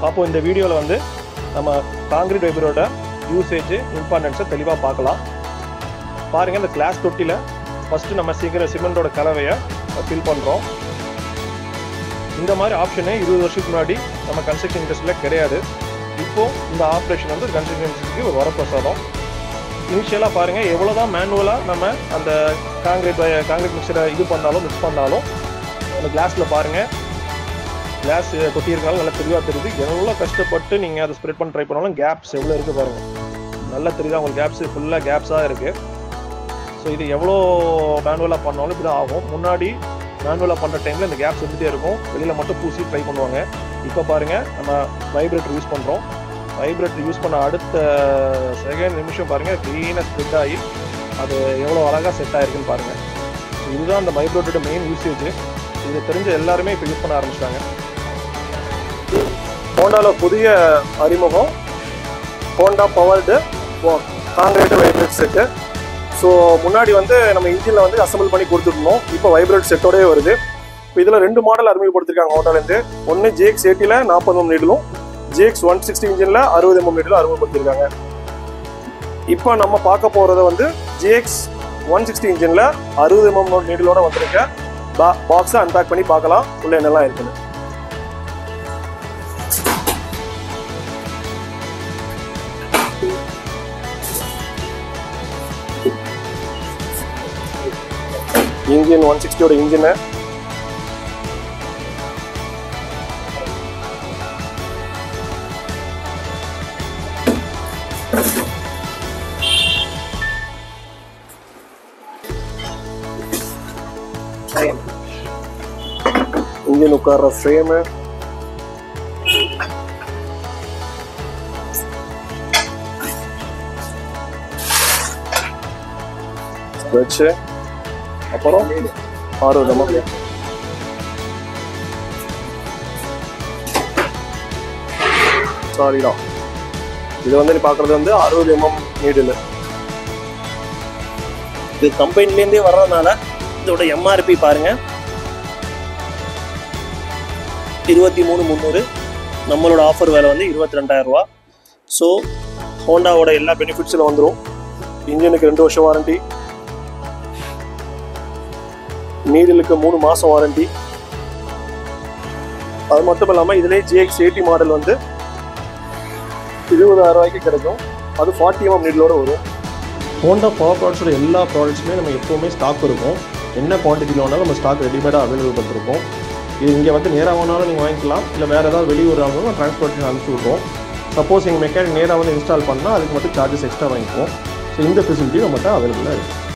அப்போது இந்த வீடியோவில் வந்து நம்ம காங்கிரீட் வைபரோட யூசேஜ் இம்பார்ட்டன்ஸை தெளிவாக பார்க்கலாம் பாருங்கள் இந்த கிளாஸ் தொட்டியில் ஃபஸ்ட்டு நம்ம சீக்கிரம் சிமெண்டோட கலவையை ஃபில் பண்ணுறோம் இந்த மாதிரி ஆப்ஷனே இருபது வருஷத்துக்கு முன்னாடி நம்ம கன்ஸ்ட்ரக்ஷன் இண்டஸ்ட்ரியில் கிடையாது இப்போது இந்த ஆப்ரேஷன் வந்து கன்ஸ்ட்ரக்ஷன் இண்டஸ்ட்ரிக்கு ஒரு வரப்பிரசாதம் இனிஷியலாக பாருங்கள் எவ்வளோ தான் மேனுவலாக நம்ம அந்த காங்கிரீட் காங்கிரீட் மிக்சரை இது பண்ணாலும் மிக்ஸ் பண்ணாலும் அந்த கிளாஸில் பாருங்கள் கிளாஸ் கொட்டியிருக்கனால நல்லா தெளிவாக தெரியுது எவ்வளோ கஷ்டப்பட்டு நீங்கள் அதை ஸ்ப்ரெட் பண்ண ட்ரை பண்ணாலும் கேப்ஸ் எவ்வளோ இருக்குது பாருங்கள் நல்லா தெரியுதா உங்களுக்கு கேப்ஸ் ஃபுல்லாக கேப்ஸாக இருக்குது ஸோ இது எவ்வளோ மேனுவலாக பண்ணாலும் இப்படி தான் ஆகும் முன்னாடி மேனுவலாக பண்ணுற டைமில் இந்த கேப்ஸ் இருந்துகிட்டே இருக்கும் வெளியில் மட்டும் பூசி ட்ரை பண்ணுவாங்க இப்போ பாருங்கள் நம்ம வைப்ரேட்டர் யூஸ் பண்ணுறோம் வைப்ரேட்டர் யூஸ் பண்ண அடுத்த செகண்ட் நிமிஷம் பாருங்கள் க்ளீனாக ஸ்ப்ரெட் ஆகி அது எவ்வளோ அழகாக செட் ஆகிருக்குன்னு பாருங்கள் இதுதான் அந்த வைப்ரேட்டரோட மெயின் யூசேஜ் இது தெரிஞ்ச எல்லாருமே இப்போ யூஸ் பண்ண ஆரம்பிச்சிட்டாங்க ஹோண்டாவில் புதிய அறிமுகம் Honda powered concrete vibrate set so முன்னாடி வந்து நம்ம இன்ஜினில் வந்து அசம்பிள் பண்ணி கொடுத்துருந்தோம் இப்போ வைப்ரேட் செட்டோடய வருது இப்போ இதில் ரெண்டு மாடல் அறிமுகப்படுத்திருக்காங்க ஹோண்டாலேருந்து ஒன்று ஜேஎக்ஸ் எயிட்டியில் நாற்பது எம் நீடலும் ஜேஎக்ஸ் ஒன் சிக்ஸ்டி இன்ஜினில் அறுபது எம்எம் நீடலும் அறிமுகப்படுத்திருக்காங்க இப்போ நம்ம பார்க்க போகிறத வந்து ஜேஎக்ஸ் ஒன் சிக்ஸ்டி இன்ஜினில் அறுபது எம்எம் நீடலோட வந்திருக்க பா பாக்ஸை அன்பேக் பண்ணி பார்க்கலாம் உள்ள என்னெல்லாம் இருக்குன்னு இன்ஜின் ஒன் சிக்ஸ்டியோட இன்ஜினை இன்ஜின் உட்கார்ற ஃப்ரேமு வச்சு அப்புறம் ஆரோக்கியமா சாரிடா இது வந்து நீ பார்க்குறது வந்து அறுபது எம்எம் நீடில் இது கம்பெனிலேருந்தே வர்றதுனால இதோட எம்ஆர்பி பாருங்க இருபத்தி மூணு முந்நூறு நம்மளோட ஆஃபர் வேலை வந்து இருபத்தி ரெண்டாயிரம் ரூபா ஸோ ஹோண்டாவோட எல்லா பெனிஃபிட்ஸில் வந்துடும் இன்ஜினுக்கு ரெண்டு வருஷம் வாரண்டி நீடிலுக்கு மூணு மாதம் வாரண்டி அது மட்டும் இல்லாமல் இதிலே ஜிஎக்ஸ் எயிட்டி மாடல் வந்து இருபதாயிரம் ரூபாய்க்கு கிடைக்கும் அது ஃபார்ட்டி எம்எம் நீடிலோட வரும் ஹோண்டா பவர் ப்ராடக்ட்ஸோட எல்லா ப்ராடக்ட்ஸுமே நம்ம எப்போவுமே ஸ்டாக் இருக்கும் என்ன குவான்டிட்டியில் வேணாலும் நம்ம ஸ்டாக் ரெடிமேடாக அவைலபிள் பண்ணிருக்கோம் இது இங்கே வந்து நேராக வேணாலும் நீங்கள் வாங்கிக்கலாம் இல்லை வேறு ஏதாவது வெளியூர் ஆகணும் டிரான்ஸ்போர்ட்டேஷன் அனுப்பிச்சி விட்ருவோம் சப்போஸ் எங்கள் மெக்கானிக் நேராக வந்து இன்ஸ்டால் பண்ணால் அதுக்கு மட்டும் சார்ஜஸ் எக்ஸ்ட்ரா வாங்கிக்குவோம் ஸோ இந்த ஃபெசிலிட்டி நம்மகிட்ட அவைலபிளாக இருக்குது